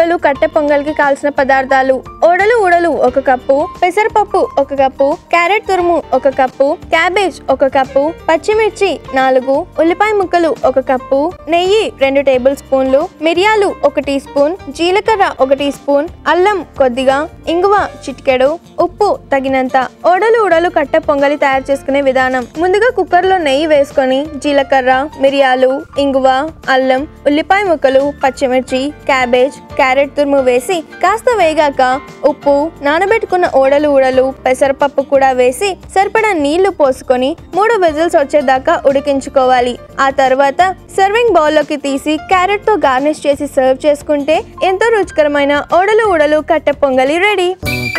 ఉడలు కట్టె పొంగల్కి కావాల్సిన పదార్థాలు ఓడలు ఉడలు ఒక కప్పు పెసరపప్పు ఒక కప్పు క్యారెట్ తురుము ఒక కప్పు క్యాబేజ్ ఒక కప్పు పచ్చిమిర్చి నాలుగు ఉల్లిపాయ ముక్కలు ఒక కప్పు నెయ్యి రెండు టేబుల్ స్పూన్లు మిరియాలు ఒక టీ స్పూన్ జీలకర్ర ఒక టీ స్పూన్ అల్లం కొద్దిగా ఇంగువ చిటికెడు ఉప్పు తగినంత ఓడలు ఉడలు కట్టె పొంగలి తయారు చేసుకునే విధానం ముందుగా కుక్కర్లో నెయ్యి వేసుకొని జీలకర్ర మిరియాలు ఇంగువ అల్లం ఉల్లిపాయ ముక్కలు పచ్చిమిర్చి క్యాబేజ్ క్యారెట్ తురుము వేసి కాస్త వేగాక ఉప్పు నానబెట్టుకున్న ఓడలు ఊడలు పెసరపప్పు కూడా వేసి సరిపడా నీళ్లు పోసుకొని మూడు విజిల్స్ వచ్చేదాకా ఉడికించుకోవాలి ఆ తర్వాత సర్వింగ్ బౌల్లోకి తీసి క్యారెట్ తో గార్నిష్ చేసి సర్వ్ చేసుకుంటే ఎంతో రుచికరమైన ఓడలు ఊడలు కట్టె పొంగలి రెడీ